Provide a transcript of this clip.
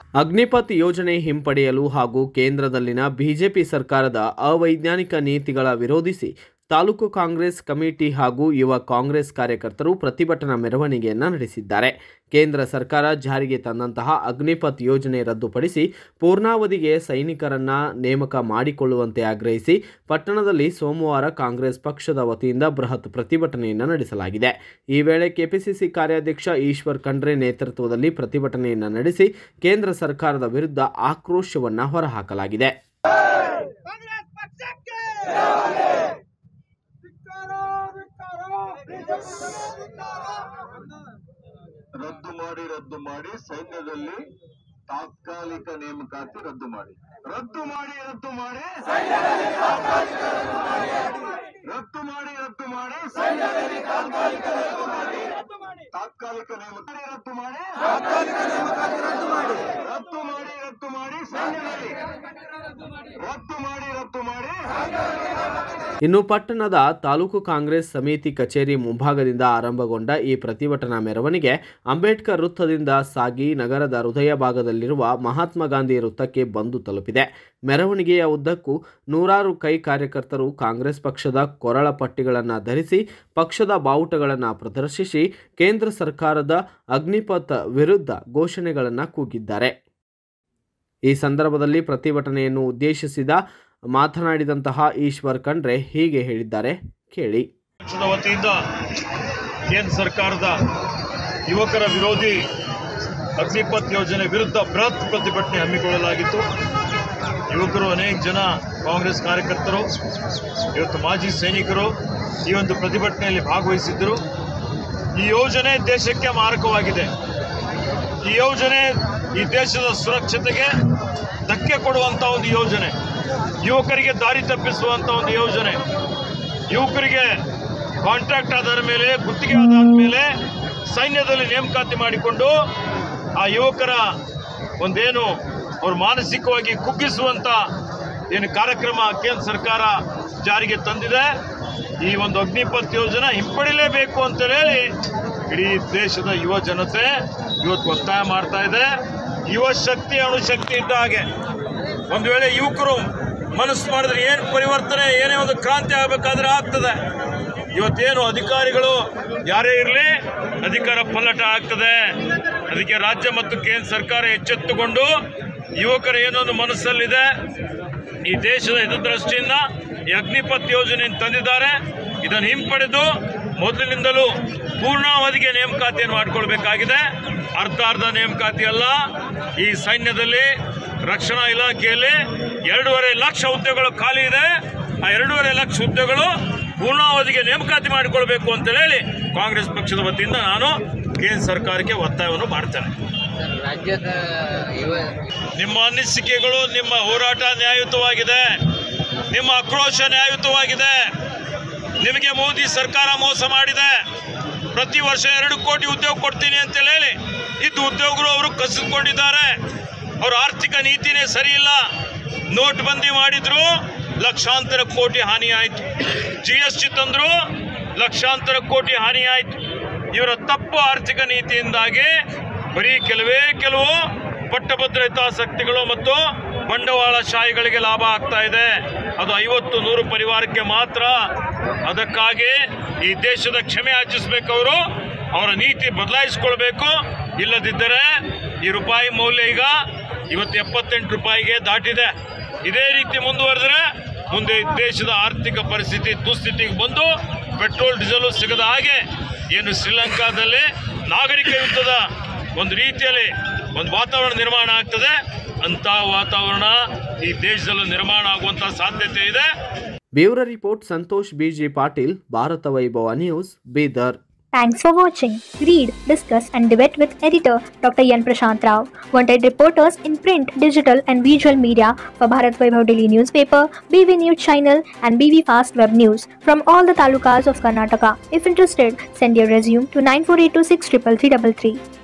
ಅಗ್ನಿಪಥ್ ಯೋಜನೆ ಹಿಂಪಡೆಯಲು ಹಾಗೂ ಕೇಂದ್ರದಲ್ಲಿನ ಬಿಜೆಪಿ ಸರ್ಕಾರದ ಅವೈಜ್ಞಾನಿಕ ನೀತಿಗಳ ವಿರೋಧಿಸಿ ತಾಲೂಕು ಕಾಂಗ್ರೆಸ್ ಕಮಿಟಿ ಹಾಗೂ ಯುವ ಕಾಂಗ್ರೆಸ್ ಕಾರ್ಯಕರ್ತರು ಪ್ರತಿಭಟನಾ ಮೆರವಣಿಗೆಯನ್ನು ನಡೆಸಿದ್ದಾರೆ ಕೇಂದ್ರ ಸರ್ಕಾರ ಜಾರಿಗೆ ತಂದಂತಹ ಅಗ್ನಿಪಥ್ ಯೋಜನೆ ರದ್ದುಪಡಿಸಿ ಪೂರ್ಣಾವಧಿಗೆ ಸೈನಿಕರನ್ನ ನೇಮಕ ಮಾಡಿಕೊಳ್ಳುವಂತೆ ಆಗ್ರಹಿಸಿ ಪಟ್ಟಣದಲ್ಲಿ ಸೋಮವಾರ ಕಾಂಗ್ರೆಸ್ ಪಕ್ಷದ ವತಿಯಿಂದ ಬೃಹತ್ ಪ್ರತಿಭಟನೆಯನ್ನು ನಡೆಸಲಾಗಿದೆ ಈ ವೇಳೆ ಕೆಪಿಸಿಸಿ ಕಾರ್ಯಾಧ್ಯಕ್ಷ ಈಶ್ವರ್ ಖಂಡ್ರೆ ನೇತೃತ್ವದಲ್ಲಿ ಪ್ರತಿಭಟನೆಯನ್ನು ನಡೆಸಿ ಕೇಂದ್ರ ಸರ್ಕಾರದ ವಿರುದ್ಧ ಆಕ್ರೋಶವನ್ನು ಹೊರಹಾಕಲಾಗಿದೆ ಕಾಂಗ್ರೆಸ್ ಪಕ್ಷಕ್ಕೆ ಧಿಕ್ಕಾರ, ಧಿಕ್ಕಾರ, ಧಿಕ್ಕಾರ. ರದ್ದು ಮಾಡಿ ರದ್ದು ಮಾಡಿ ಸೈನ್ಯದಲ್ಲಿ ತಾತ್ಕಾಲಿಕ ನೇಮಕಾತಿ ರದ್ದು ಮಾಡಿ ರದ್ದು ಮಾಡಿ ರದ್ದು ಮಾಡಿ ರದ್ದು ಮಾಡಿ ರದ್ದು ಮಾಡಿ ಸೈನ್ಯದಲ್ಲಿ ತಾತ್ಕಾಲಿಕ ನೇಮಕಾತಿ ರದ್ದು ಮಾಡಿ ರದ್ದು ಮಾಡಿ ರದ್ದು ಮಾಡಿ ಸೈನ್ಯದಲ್ಲಿ ರದ್ದು ಮಾಡಿ ರದ್ದು ಮಾಡಿ ಇನ್ನು ಪಟ್ಟಣದ ತಾಲೂಕು ಕಾಂಗ್ರೆಸ್ ಸಮಿತಿ ಕಚೇರಿ ಮುಂಭಾಗದಿಂದ ಆರಂಭಗೊಂಡ ಈ ಪ್ರತಿಭಟನಾ ಮೆರವಣಿಗೆ ಅಂಬೇಡ್ಕರ್ ವೃತ್ತದಿಂದ ಸಾಗಿ ನಗರದ ಹೃದಯ ಭಾಗದಲ್ಲಿರುವ ಮಹಾತ್ಮ ಗಾಂಧಿ ವೃತ್ತಕ್ಕೆ ಬಂದು ತಲುಪಿದೆ ಮೆರವಣಿಗೆಯ ಉದ್ದಕ್ಕೂ ನೂರಾರು ಕೈ ಕಾರ್ಯಕರ್ತರು ಕಾಂಗ್ರೆಸ್ ಪಕ್ಷದ ಕೊರಳ ಪಟ್ಟಿಗಳನ್ನು ಧರಿಸಿ ಪಕ್ಷದ ಬಾವುಟಗಳನ್ನು ಪ್ರದರ್ಶಿಸಿ ಕೇಂದ್ರ ಸರ್ಕಾರದ ಅಗ್ನಿಪಥ್ ವಿರುದ್ಧ ಘೋಷಣೆಗಳನ್ನು ಕೂಗಿದ್ದಾರೆ ಈ ಸಂದರ್ಭದಲ್ಲಿ ಪ್ರತಿಭಟನೆಯನ್ನು ಉದ್ದೇಶಿಸಿದ ಮಾತನಾಡಿದಂತಹ ಈಶ್ವರ್ ಖಂಡ್ರೆ ಹೀಗೆ ಹೇಳಿದ್ದಾರೆ ಕೇಳಿ ಪಕ್ಷದ ವತಿಯಿಂದ ಕೇಂದ್ರ ಸರ್ಕಾರದ ಯುವಕರ ವಿರೋಧಿ ಅಗ್ನಿಪಥ್ ಯೋಜನೆ ವಿರುದ್ಧ ಬೃಹತ್ ಪ್ರತಿಭಟನೆ ಹಮ್ಮಿಕೊಳ್ಳಲಾಗಿತ್ತು ಯುವಕರು ಅನೇಕ ಜನ ಕಾಂಗ್ರೆಸ್ ಕಾರ್ಯಕರ್ತರು ಇವತ್ತು ಮಾಜಿ ಸೈನಿಕರು ಈ ಒಂದು ಪ್ರತಿಭಟನೆಯಲ್ಲಿ ಭಾಗವಹಿಸಿದ್ದರು ಈ ಯೋಜನೆ ದೇಶಕ್ಕೆ ಮಾರಕವಾಗಿದೆ ಈ ಯೋಜನೆ ಈ ದೇಶದ ಸುರಕ್ಷತೆಗೆ ಧಕ್ಕೆ ಕೊಡುವಂಥ ಒಂದು ಯೋಜನೆ ಯುವಕರಿಗೆ ದಾರಿ ತಪ್ಪಿಸುವಂಥ ಒಂದು ಯೋಜನೆ ಯುವಕರಿಗೆ ಕಾಂಟ್ರಾಕ್ಟ್ ಆಧಾರ ಮೇಲೆ ಗುತ್ತಿಗೆ ಆಧಾರದ ಮೇಲೆ ಸೈನ್ಯದಲ್ಲಿ ನೇಮಕಾತಿ ಮಾಡಿಕೊಂಡು ಆ ಯುವಕರ ಒಂದೇನು ಅವ್ರು ಮಾನಸಿಕವಾಗಿ ಕುಗ್ಗಿಸುವಂಥ ಏನು ಕಾರ್ಯಕ್ರಮ ಕೇಂದ್ರ ಸರ್ಕಾರ ಜಾರಿಗೆ ತಂದಿದೆ ಈ ಒಂದು ಅಗ್ನಿಪಥ್ ಯೋಜನೆ ಹಿಂಪಡಿಲೇಬೇಕು ಅಂತ ಹೇಳಿ ಇಡೀ ದೇಶದ ಯುವ ಜನತೆ ಇವತ್ತು ಒತ್ತಾಯ ಮಾಡ್ತಾ ಇದೆ ಯುವ ಶಕ್ತಿ ಅಣುಶಕ್ತಿ ಇದ್ದ ಹಾಗೆ ಒಂದು ವೇಳೆ ಯುವಕರು ಮನಸ್ಸು ಮಾಡಿದ್ರೆ ಏನು ಪರಿವರ್ತನೆ ಏನೇ ಒಂದು ಕ್ರಾಂತಿ ಆಗಬೇಕಾದ್ರೆ ಆಗ್ತದೆ ಇವತ್ತೇನು ಅಧಿಕಾರಿಗಳು ಯಾರೇ ಇರಲಿ ಅಧಿಕಾರ ಪಲ್ಲಟ ಆಗ್ತದೆ ಅದಕ್ಕೆ ರಾಜ್ಯ ಮತ್ತು ಕೇಂದ್ರ ಸರ್ಕಾರ ಎಚ್ಚೆತ್ತುಕೊಂಡು ಯುವಕರ ಏನೊಂದು ಮನಸ್ಸಲ್ಲಿದೆ ಈ ದೇಶದ ಹಿತದೃಷ್ಟಿಯಿಂದ ಈ ಅಗ್ನಿಪಥ್ ಯೋಜನೆಯನ್ನು ತಂದಿದ್ದಾರೆ ಇದನ್ನು ಹಿಂಪಡೆದು ಮೊದಲಿನಿಂದಲೂ ಪೂರ್ಣಾವಧಿಗೆ ನೇಮಕಾತಿಯನ್ನು ಮಾಡಿಕೊಳ್ಬೇಕಾಗಿದೆ ಅರ್ಧ ಅರ್ಧ ನೇಮಕಾತಿ ಅಲ್ಲ ಈ ಸೈನ್ಯದಲ್ಲಿ ರಕ್ಷಣಾ ಇಲಾಖೆಯಲ್ಲಿ ಎರಡೂವರೆ ಲಕ್ಷ ಹುದ್ದೆಗಳು ಖಾಲಿ ಇದೆ ಆ ಎರಡೂವರೆ ಲಕ್ಷ ಹುದ್ದೆಗಳು ಪೂರ್ಣಾವಧಿಗೆ ನೇಮಕಾತಿ ಮಾಡಿಕೊಳ್ಬೇಕು ಅಂತ ಹೇಳಿ ಕಾಂಗ್ರೆಸ್ ಪಕ್ಷದ ವತಿಯಿಂದ ನಾನು ಕೇಂದ್ರ ಸರ್ಕಾರಕ್ಕೆ ಒತ್ತಾಯವನ್ನು ಮಾಡ್ತೇನೆ ರಾಜ್ಯದ ಯುವ ನಿಮ್ಮ ಅನಿಸಿಕೆಗಳು ನಿಮ್ಮ ಹೋರಾಟ ನ್ಯಾಯಯುತವಾಗಿದೆ ನಿಮ್ಮ ಆಕ್ರೋಶ ನ್ಯಾಯಯುತವಾಗಿದೆ ನಿಮಗೆ ಮೋದಿ ಸರ್ಕಾರ ಮೋಸ ಮಾಡಿದೆ ಪ್ರತಿ ವರ್ಷ ಎರಡು ಕೋಟಿ ಉದ್ಯೋಗ ಕೊಡ್ತೀನಿ ಅಂತ ಹೇಳಿ ಇದ್ದು ಉದ್ಯೋಗರು ಅವರು ಕಸಿದುಕೊಂಡಿದ್ದಾರೆ ಅವರ ಆರ್ಥಿಕ ನೀತಿನೇ ಸರಿ ಇಲ್ಲ ನೋಟ್ ಬಂದಿ ಮಾಡಿದ್ರು ಲಕ್ಷಾಂತರ ಕೋಟಿ ಹಾನಿ ಆಯಿತು ಜಿ ಎಸ್ ಟಿ ತಂದ್ರು ಲಕ್ಷಾಂತರ ಕೋಟಿ ಹಾನಿ ಆಯಿತು ಇವರ ತಪ್ಪು ಆರ್ಥಿಕ ನೀತಿಯಿಂದಾಗಿ ಬರೀ ಕೆಲವೇ ಕೆಲವು ಪಟ್ಟಭದ್ರ ಹಿತಾಸಕ್ತಿಗಳು ಮತ್ತು ಬಂಡವಾಳಶಾಹಿಗಳಿಗೆ ಲಾಭ ಆಗ್ತಾ ಇದೆ ಅದು ಐವತ್ತು ನೂರು ಪರಿವಾರಕ್ಕೆ ಮಾತ್ರ ಅದಕ್ಕಾಗಿ ಈ ದೇಶದ ಕ್ಷಮೆ ಯಾಚಿಸಬೇಕು ಅವರು ಅವರ ನೀತಿ ಬದಲಾಯಿಸಿಕೊಳ್ಬೇಕು ಇಲ್ಲದಿದ್ದರೆ ಈ ರೂಪಾಯಿ ಮೌಲ್ಯ ಈಗ ಇವತ್ತು ಎಪ್ಪತ್ತೆಂಟು ರೂಪಾಯಿಗೆ ದಾಟಿದೆ ಇದೇ ರೀತಿ ಮುಂದುವರೆದ್ರೆ ಮುಂದೆ ಈ ದೇಶದ ಆರ್ಥಿಕ ಪರಿಸ್ಥಿತಿ ದುಸ್ಥಿತಿಗೆ ಬಂದು ಪೆಟ್ರೋಲ್ ಡೀಸೆಲು ಸಿಗದ ಹಾಗೆ ಏನು ಶ್ರೀಲಂಕಾದಲ್ಲಿ ನಾಗರಿಕ ಯುದ್ಧದ ಒಂದು ರೀತಿಯಲ್ಲಿ ಒಂದು ವಾತಾವರಣ ನಿರ್ಮಾಣ ಆಗ್ತದೆ ಅಂತ ವಾತಾವರಣ ಈ ದೇಶದಲ್ಲೂ ನಿರ್ಮಾಣ ಆಗುವಂಥ ಸಾಧ್ಯತೆ ಇದೆ bureau report Santosh B G Patil Bharat Vaibhav news Bidar Thanks for watching. Read, discuss, and debate with editor Dr. Yan Prashant Rao. Wanted reporters in print, digital, and visual media for Bharat Vaibhav Daily newspaper, BV News channel, and BV Fast Web News from all the talukas of Karnataka. If interested, send your resume to 9482633333.